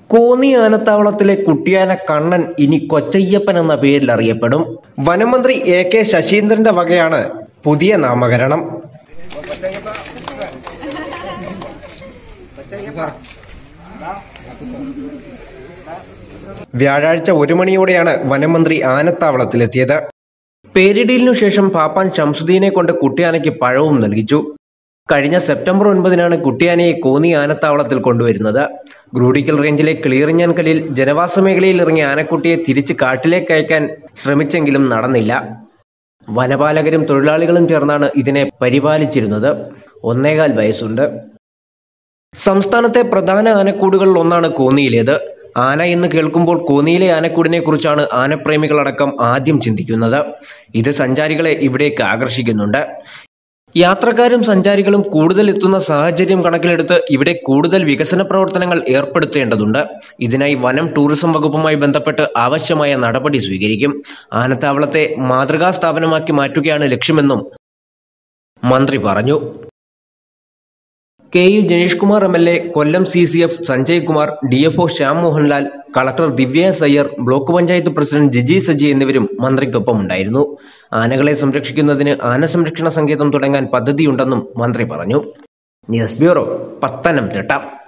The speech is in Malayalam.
കോന്നി ആനത്താവളത്തിലെ കുട്ടിയാന കണ്ണൻ ഇനി കൊച്ചയ്യപ്പൻ എന്ന പേരിൽ അറിയപ്പെടും വനമന്ത്രി എ കെ ശശീന്ദ്രന്റെ വകയാണ് പുതിയ നാമകരണം വ്യാഴാഴ്ച ഒരു മണിയോടെയാണ് വനമന്ത്രി ആനത്താവളത്തിലെത്തിയത് പേരിടലിനു ശേഷം പാപ്പാൻ ഷംസുദ്ദീനെ കൊണ്ട് കുട്ടിയാനയ്ക്ക് പഴവും നൽകിച്ചു കഴിഞ്ഞ സെപ്റ്റംബർ ഒൻപതിനാണ് കുട്ടിയാനയെ കോന്നി ആനത്താവളത്തിൽ കൊണ്ടുവരുന്നത് ഗ്രൂഡിക്കൽ റേഞ്ചിലെ കിളിയറിഞ്ഞാൻകലിൽ ജനവാസ മേഖലയിൽ ഇറങ്ങിയ ആനക്കുട്ടിയെ തിരിച്ച് കാട്ടിലേക്ക് അയക്കാൻ ശ്രമിച്ചെങ്കിലും നടന്നില്ല വനപാലകരും തൊഴിലാളികളും ചേർന്നാണ് ഇതിനെ പരിപാലിച്ചിരുന്നത് ഒന്നേകാൽ വയസ്സുണ്ട് സംസ്ഥാനത്തെ പ്രധാന ആനക്കൂടുകളിൽ ഒന്നാണ് കോന്നിയിലേത് ആന എന്ന് കേൾക്കുമ്പോൾ കോന്നിയിലെ ആനക്കൂടിനെ കുറിച്ചാണ് ആനപ്രേമികളടക്കം ആദ്യം ചിന്തിക്കുന്നത് ഇത് സഞ്ചാരികളെ ഇവിടേക്ക് ആകർഷിക്കുന്നുണ്ട് യാത്രക്കാരും സഞ്ചാരികളും കൂടുതൽ എത്തുന്ന സാഹചര്യം കണക്കിലെടുത്ത് ഇവിടെ കൂടുതൽ വികസന പ്രവർത്തനങ്ങൾ ഏർപ്പെടുത്തേണ്ടതുണ്ട് ഇതിനായി വനം ടൂറിസം വകുപ്പുമായി ബന്ധപ്പെട്ട് ആവശ്യമായ നടപടി സ്വീകരിക്കും ആനത്താവളത്തെ മാതൃകാ സ്ഥാപനമാക്കി മാറ്റുകയാണ് ലക്ഷ്യമെന്നും മന്ത്രി പറഞ്ഞു K U Janeesh Kumar M L A Kollam C C F Sanjay Kumar D F O Shyam Mohanlal collector Divya Sayyar block panchayat president Jiji Saji എന്നിവരും മന്ത്രിക്കൊപ്പം ഉണ്ടായിരുന്നു ആനകളെ സംരക്ഷിക്കുന്നതിന് ആന സംരക്ഷണ സങ്കേതം തുടങ്ങാൻ പദ്ധതിയുണ്ടെന്നും മന്ത്രി പറഞ്ഞു ന്യൂസ് ബ്യൂറോ പത്തനംതിട്ട